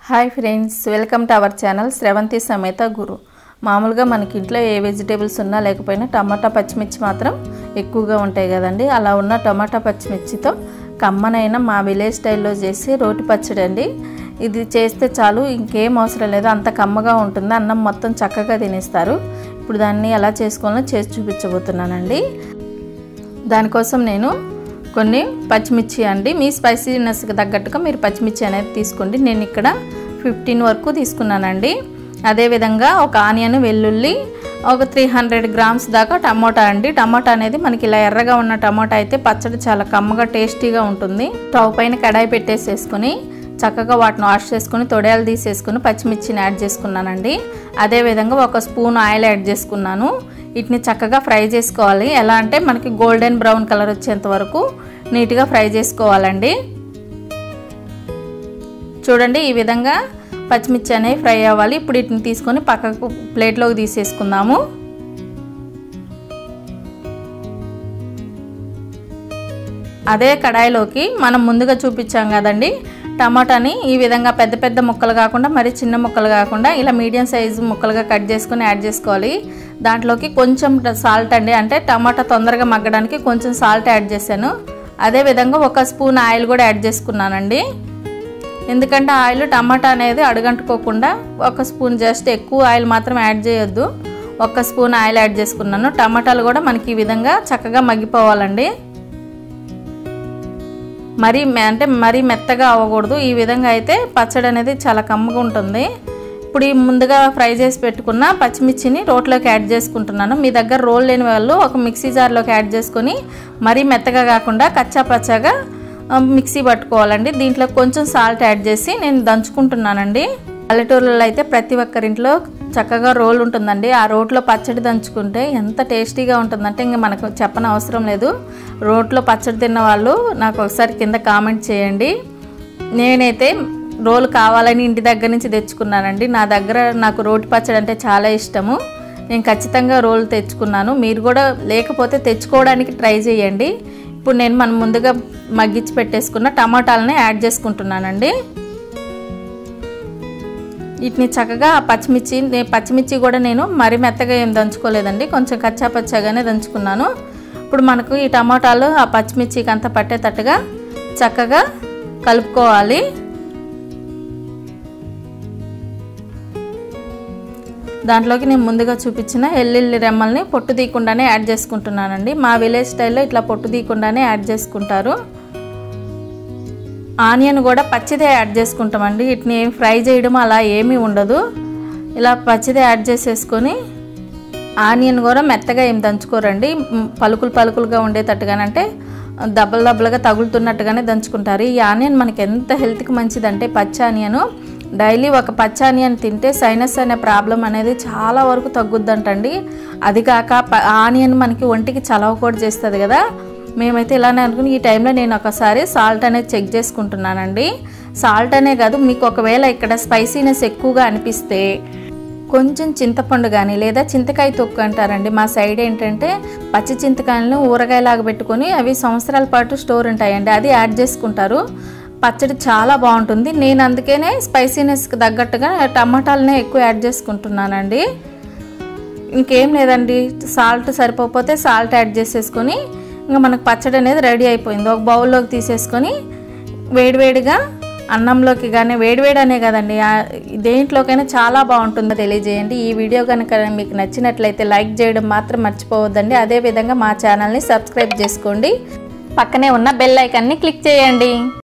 hi friends welcome to our channel Sravanthi Sametha Guru మామూలుగా మనకి ఇంట్లో ఏ వెజిటేబుల్స్ ఉన్నా లేకపోయినా టమాటా పచ్చిమిర్చి మాత్రం ఎక్కువగా ఉంటాయి కదండి అలా ఉన్న టమాటా పచ్చిమిర్చితో కమ్మనైన మా విలేజ్ స్టైల్లో చేసి రోటి పచ్చడి అండి ఇది చేస్తే చాలు ఇంకేం అవసరం లేదు అంత కమ్మగా ఉంటుంది అన్నం మొత్తం చక్కగా తినేస్తారు ఇప్పుడు దాన్ని ఎలా చేసుకోవాలో చేసి చూపించబోతున్నానండి దానికోసం నేను కొన్ని పచ్చిమిర్చి అండి మీ స్పైసీనెస్కి తగ్గట్టుగా మీరు పచ్చిమిర్చి అనేది తీసుకోండి నేను ఇక్కడ ఫిఫ్టీన్ వరకు తీసుకున్నానండి అదేవిధంగా ఒక ఆనియన్ వెల్లుల్లి ఒక త్రీ హండ్రెడ్ గ్రామ్స్ దాకా టమోటా అండి టమోటా అనేది మనకి ఇలా ఎర్రగా ఉన్న టమోటా అయితే పచ్చడి చాలా కమ్మగా టేస్టీగా ఉంటుంది స్టవ్ పైన కడాయి పెట్టేసేసుకుని చక్కగా వాటిని వాష్ చేసుకుని తొడయాలు తీసేసుకుని పచ్చిమిర్చిని యాడ్ చేసుకున్నానండి అదేవిధంగా ఒక స్పూన్ ఆయిల్ యాడ్ చేసుకున్నాను వీటిని చక్కగా ఫ్రై చేసుకోవాలి ఎలా అంటే మనకి గోల్డెన్ బ్రౌన్ కలర్ వచ్చేంత వరకు నీట్గా ఫ్రై చేసుకోవాలండి చూడండి ఈ విధంగా పచ్చిమిర్చి అనేవి ఫ్రై అవ్వాలి ఇప్పుడు వీటిని తీసుకొని పక్కకు ప్లేట్లోకి తీసేసుకుందాము అదే కడాయిలోకి మనం ముందుగా చూపించాం కదండి టమాటాని ఈ విధంగా పెద్ద పెద్ద ముక్కలు కాకుండా మరి చిన్న ముక్కలు కాకుండా ఇలా మీడియం సైజు ముక్కలుగా కట్ చేసుకుని యాడ్ చేసుకోవాలి దాంట్లోకి కొంచెం సాల్ట్ అండి అంటే టమాటా తొందరగా మగ్గడానికి కొంచెం సాల్ట్ యాడ్ చేశాను అదేవిధంగా ఒక స్పూన్ ఆయిల్ కూడా యాడ్ చేసుకున్నానండి ఎందుకంటే ఆయిల్ టమాటా అనేది అడుగంటుకోకుండా ఒక స్పూన్ జస్ట్ ఎక్కువ ఆయిల్ మాత్రం యాడ్ చేయొద్దు ఒక స్పూన్ ఆయిల్ యాడ్ చేసుకున్నాను టమాటాలు కూడా మనకి ఈ విధంగా చక్కగా మగ్గిపోవాలండి మరీ అంటే మరీ మెత్తగా అవ్వకూడదు ఈ విధంగా అయితే పచ్చడి అనేది చాలా కమ్మగా ఉంటుంది ఇప్పుడు ఈ ముందుగా ఫ్రై చేసి పెట్టుకున్న పచ్చిమిర్చిని రోట్లోకి యాడ్ చేసుకుంటున్నాను మీ దగ్గర రోల్ లేని వాళ్ళు ఒక మిక్సీ జార్లోకి యాడ్ చేసుకొని మరీ మెత్తగా కాకుండా కచ్చా పచ్చాగా మిక్సీ పట్టుకోవాలండి దీంట్లో కొంచెం సాల్ట్ యాడ్ చేసి నేను దంచుకుంటున్నానండి పల్లెటూర్లలో అయితే ప్రతి ఒక్కరింట్లో చక్కగా రోల్ ఉంటుందండి ఆ రోట్లో పచ్చడి దంచుకుంటే ఎంత టేస్టీగా ఉంటుందంటే ఇంకా మనకు చెప్పని అవసరం లేదు రోట్లో పచ్చడి తిన్న వాళ్ళు నాకు ఒకసారి కింద కామెంట్ చేయండి నేనైతే రోల్ కావాలని ఇంటి దగ్గర నుంచి తెచ్చుకున్నానండి నా దగ్గర నాకు రోటి పచ్చడి అంటే చాలా ఇష్టము నేను ఖచ్చితంగా రోల్ తెచ్చుకున్నాను మీరు కూడా లేకపోతే తెచ్చుకోవడానికి ట్రై చేయండి ఇప్పుడు నేను మనం ముందుగా మగ్గించి పెట్టేసుకున్న టమాటాలని యాడ్ చేసుకుంటున్నానండి వీటిని చక్కగా పచ్చిమిర్చి పచ్చిమిర్చి కూడా నేను మరి మెత్తగా ఏం దంచుకోలేదండి కొంచెం కచ్చా పచ్చాగానే దంచుకున్నాను ఇప్పుడు మనకు ఈ టమాటాలు ఆ పచ్చిమిర్చికి అంతా పట్టేటట్టుగా చక్కగా కలుపుకోవాలి దాంట్లోకి నేను ముందుగా చూపించిన ఎల్లుల్లి రెమ్మల్ని పొట్టు తీయకుండానే యాడ్ చేసుకుంటున్నానండి మా విలేజ్ స్టైల్లో ఇట్లా పొట్టు తీయకుండానే యాడ్ చేసుకుంటారు ఆనియన్ కూడా పచ్చిదే యాడ్ చేసుకుంటామండి వీటిని ఏం ఫ్రై చేయడం అలా ఏమీ ఉండదు ఇలా పచ్చిదే యాడ్ చేసేసుకొని ఆనియన్ కూడా మెత్తగా ఏం దంచుకోరండి పలుకులు పలుకులుగా ఉండేటట్టుగానంటే దబ్బలు దబ్బలుగా తగులుతున్నట్టుగానే దంచుకుంటారు ఈ ఆనియన్ మనకి ఎంత హెల్త్కి మంచిదంటే పచ్చి ఆనియన్ డైలీ ఒక పచ్చి ఆనియన్ తింటే సైనస్ అనే ప్రాబ్లం అనేది చాలా వరకు తగ్గుద్దంటండి అది కాక ఆనియన్ మనకి ఒంటికి చలవ కూడా చేస్తుంది కదా మేమైతే ఇలానే అనుకుని ఈ టైంలో నేను ఒకసారి సాల్ట్ అనేది చెక్ చేసుకుంటున్నానండి సాల్ట్ అనే కాదు మీకు ఒకవేళ ఇక్కడ స్పైసీనెస్ ఎక్కువగా అనిపిస్తే కొంచెం చింతపండు కానీ లేదా చింతకాయ తొక్కు అంటారండి మా సైడ్ ఏంటంటే పచ్చి చింతకాయలను ఊరగాయలాగా పెట్టుకొని అవి సంవత్సరాల పాటు స్టోర్ ఉంటాయండి అది యాడ్ చేసుకుంటారు పచ్చడి చాలా బాగుంటుంది నేను అందుకనే స్పైసీనెస్కి తగ్గట్టుగా టమాటాలనే ఎక్కువ యాడ్ చేసుకుంటున్నానండి ఇంకేం లేదండి సాల్ట్ సరిపోతే సాల్ట్ యాడ్ చేసేసుకొని ఇంకా మనకు పచ్చడి అనేది రెడీ అయిపోయింది ఒక బౌల్లోకి తీసేసుకొని వేడివేడిగా అన్నంలోకి కానీ వేడివేడి అనే కదండి దేంట్లోకైనా చాలా బాగుంటుందో తెలియజేయండి ఈ వీడియో కనుక మీకు నచ్చినట్లయితే లైక్ చేయడం మాత్రం మర్చిపోవద్దండి అదేవిధంగా మా ఛానల్ని సబ్స్క్రైబ్ చేసుకోండి పక్కనే ఉన్న బెల్ ఐకాన్ని క్లిక్ చేయండి